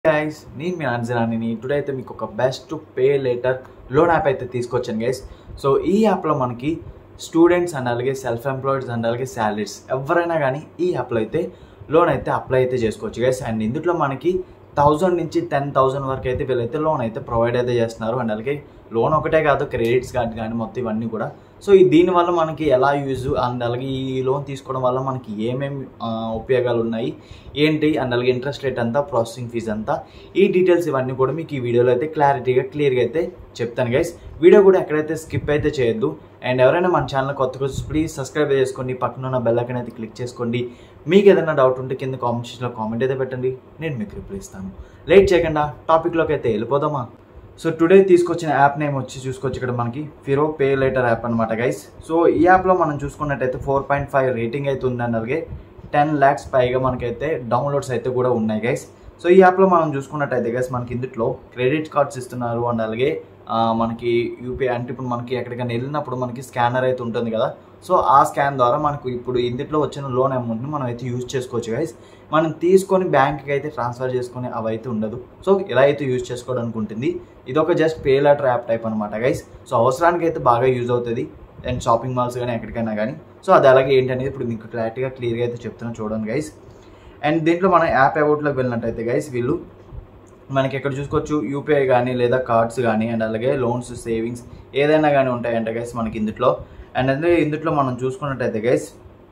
guys నేను మీ అంజనాని today అయితే మీకు ఒక best pay later loan app అయితే తీసుకొచ్చాను గైస్ సో ఈ యాప్లో మనకి స్టూడెంట్స్ అండ్ అలాగే సెల్ఫ్ ఎంప్లాయిడ్స్ అండ్ అలాగే శాలరీస్ ఎవరైనా కానీ ఈ యాప్లో అయితే లోన్ అయితే అప్లై అయితే చేసుకోవచ్చు గైస్ అండ్ ఇందులో మనకి థౌజండ్ నుంచి టెన్ థౌజండ్ వరకు అయితే వీళ్ళైతే లోన్ అయితే ప్రొవైడ్ అయితే చేస్తున్నారు అండ్ అలాగే లోన్ ఒకటే కాదు క్రెడిట్స్ కార్డ్ కానీ మొత్తం ఇవన్నీ కూడా సో ఈ దీనివల్ల మనకి ఎలా యూజ్ అండ్ అలాగే ఈ లోన్ తీసుకోవడం వల్ల మనకి ఏమేమి ఆ, ఉపయోగాలు ఉన్నాయి ఏంటి అండ్ అలాగే ఇంట్రెస్ట్ రేట్ అంతా ప్రాసెసింగ్ ఫీజ్ అంతా ఈ డీటెయిల్స్ ఇవన్నీ కూడా మీకు ఈ వీడియోలో అయితే క్లారిటీగా క్లియర్గా అయితే చెప్తాను గైస్ వీడియో కూడా ఎక్కడైతే స్కిప్ అయితే చేయొద్దు అండ్ ఎవరైనా మన ఛానల్ కొత్తగా వచ్చి ప్లీజ్ సబ్స్క్రైబ్ చేసుకోండి పక్కన ఉన్న బెల్ ఐకాన్ అయితే క్లిక్ చేసుకోండి మీకు ఏదైనా డౌట్ ఉంటే కింద కామెంట్ సెక్షన్లో కామెంట్ అయితే పెట్టండి నేను మీకు రిప్లై ఇస్తాను లేట్ చేయకుండా టాపిక్లోకి అయితే వెళ్ళిపోదామా సో టుడే తీసుకొచ్చిన యాప్ నేమ్ వచ్చి చూసుకోవచ్చు ఇక్కడ మనకి ఫిరో పే లేటర్ యాప్ అనమాట గైస్ సో ఈ యాప్లో మనం చూసుకున్నట్టయితే ఫోర్ పాయింట్ ఫైవ్ రేటింగ్ అయితే ఉందండి అలాగే టెన్ ల్యాక్స్ పైగా మనకైతే డౌన్లోడ్స్ అయితే కూడా ఉన్నాయి గైస్ సో ఈ యాప్లో మనం చూసుకున్నట్టయితే గైస్ మనకి ఇందులో క్రెడిట్ కార్డ్స్ ఇస్తున్నారు అండ్ అలాగే ఆ, మనకి యూపీఐ అంటే ఇప్పుడు మనకి ఎక్కడికైనా వెళ్ళినప్పుడు మనకి స్కానర్ అయితే ఉంటుంది కదా సో ఆ స్కాన్ ద్వారా మనకు ఇప్పుడు ఇందులో వచ్చిన లోన్ అమౌంట్ని మనం అయితే యూజ్ చేసుకోవచ్చు గైస్ మనం తీసుకొని బ్యాంక్కి అయితే ట్రాన్స్ఫర్ చేసుకొని అవి అయితే ఉండదు సో ఇలా అయితే యూజ్ చేసుకోవడానికి ఉంటుంది ఇది ఒక just pay later app type అనమాట గైస్ సో అవసరానికి అయితే బాగా యూజ్ అవుతుంది అండ్ షాపింగ్ మాల్స్ కానీ ఎక్కడికైనా కానీ సో అది అలాగే ఏంటి అనేది ఇప్పుడు మీకు క్లారిటీగా క్లియర్గా అయితే చెప్తున్నా చూడండి గైస్ అండ్ దీంట్లో మనం యాప్ అకౌంట్లోకి వెళ్ళినట్టయితే గైస్ వీళ్ళు మనకి ఇక్కడ చూసుకోవచ్చు యూపీఐ కానీ లేదా కార్డ్స్ కానీ అండ్ అలాగే లోన్స్ సేవింగ్స్ ఏదైనా కానీ ఉంటాయంట గైస్ మనకి ఇందులో అండ్ అదే ఇందులో మనం చూసుకున్నట్టయితే గైస్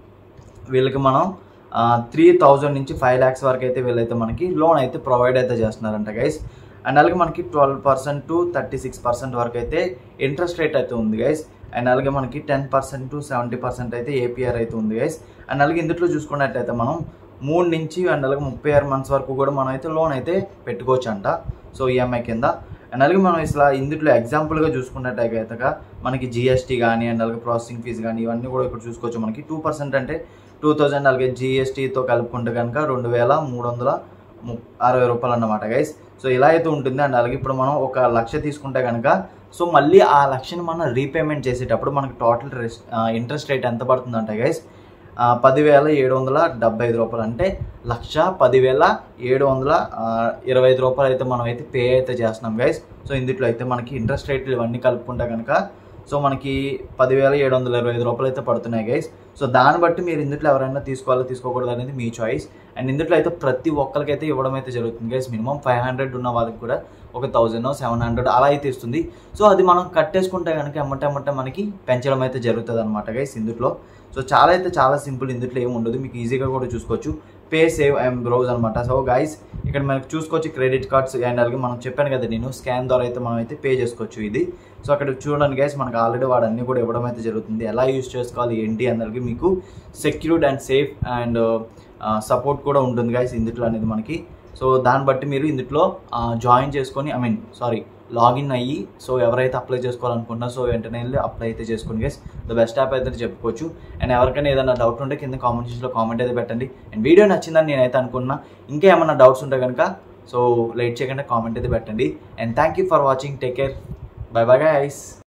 వీళ్ళకి మనం త్రీ థౌజండ్ నుంచి ఫైవ్ ల్యాక్స్ వరకు అయితే వీళ్ళైతే మనకి లోన్ అయితే ప్రొవైడ్ అయితే చేస్తున్నారంట గైస్ అండ్ అలాగే మనకి twelve percent to thirty six percent వరకు అయితే ఇంట్రెస్ట్ రేట్ అయితే ఉంది గైస్ అండ్ అలాగే మనకి ten percent to seventy percent అయితే ఏపీఆర్ అయితే ఉంది గైస్ అండ్ అలాగే ఇందులో చూసుకున్నట్టయితే మనం మూడు నుంచి అండ్ అలాగే ముప్పై ఆరు మంత్స్ వరకు కూడా మనం అయితే లోన్ అయితే పెట్టుకోవచ్చు అంట సో ఈఎంఐ కింద అండ్ అలాగే మనం ఇట్లా ఇందులో ఎగ్జాంపుల్గా చూసుకున్నట్టయితే మనకి జిఎస్టీ కానీ అండ్ అలాగే ప్రాసెసింగ్ ఫీజు కానీ ఇవన్నీ కూడా ఇక్కడ చూసుకోవచ్చు మనకి టూ పర్సెంట్ అంటే టూ థౌజండ్ అలాగే జిఎస్టీతో కలుపుకుంటే కనుక రెండు వేల మూడు వందల ము అరవై రూపాయలు అన్నమాట గైస్ సో ఇలా అయితే ఉంటుంది అండ్ అలాగే ఇప్పుడు మనం ఒక లక్ష తీసుకుంటే కనుక సో మళ్ళీ ఆ లక్షని మనం రీపేమెంట్ చేసేటప్పుడు మనకి టోటల్ ఇంట్రెస్ట్ రేట్ ఎంత పడుతుందంటే గైస్ పదివేల ఏడు వందల డెబ్బై ఐదు రూపాయలు అంటే లక్ష పదివేల ఏడు వందల ఆ, ఇరవై ఐదు రూపాయలు అయితే మనం అయితే పే అయితే చేస్తున్నాం గైస్ సో ఇందులో అయితే మనకి ఇంట్రెస్ట్ రేట్లు ఇవన్నీ కలుపుకుంటే కనుక సో మనకి పదివేల ఏడు వందల ఇరవై ఐదు రూపాయలు అయితే పడుతున్నాయి గైస్ సో దాన్ని బట్టి మీరు ఇందులో ఎవరైనా తీసుకోవాలో తీసుకోకూడదు అనేది మీ చాయిస్ అండ్ ఇందులో అయితే ప్రతి ఒక్కరికి అయితే ఇవ్వడం అయితే జరుగుతుంది గైస్ మినిమం ఫైవ్ హండ్రెడ్ ఉన్న వాళ్ళకి కూడా ఒక థౌజండ్ సెవెన్ హండ్రెడ్ అలా అయితే ఇస్తుంది సో అది మనం కట్టేసుకుంటే కనుక ఎమ్మటే ఎమ్మటే మనకి పెంచడం అయితే జరుగుతుంది అనమాట గైస్ ఇందులో సో చాలా అయితే చాలా సింపుల్ ఇందులో ఏమి ఉండదు మీకు ఈజీగా కూడా చూసుకోవచ్చు పే సేవ్ అండ్ బ్రౌజ్ అనమాట సో గైస్ ఇక్కడ మనకి చూసుకోవచ్చు క్రెడిట్ కార్డ్స్ అండ్ అలాగే మనం చెప్పాను కదా నేను స్కాన్ ద్వారా అయితే మనం అయితే పే చేసుకోవచ్చు ఇది సో అక్కడ చూడండి గైస్ మనకి ఆల్రెడీ వాడు అన్ని కూడా ఇవ్వడం అయితే జరుగుతుంది ఎలా యూజ్ చేసుకోవాలి ఏంటి అందరికి మీకు secured and safe and support కూడా ఉంటుంది గైస్ ఇందులో అనేది మనకి సో దాన్ని బట్టి మీరు ఇందులో జాయిన్ చేసుకొని ఐ మీన్ సారీ లాగిన్ అయ్యి సో ఎవరైతే అప్లై చేసుకోవాలనుకుంటున్నా సో వెంటనే వెళ్ళి అప్లై అయితే చేసుకోండి గైస్ ద బెస్ట్ యాప్ అయితే చెప్పుకోవచ్చు అండ్ ఎవరికైనా ఏదైనా డౌట్ ఉంటే కింద కామెంట్ సెక్షన్లో కామెంట్ అయితే పెట్టండి అండ్ వీడియో నచ్చిందని నేనైతే అనుకున్నా ఇంకా ఏమైనా డౌట్స్ ఉంటే కనుక సో లేట్ చేయకుండా కామెంట్ అయితే పెట్టండి and thank you for watching take care bye bye guys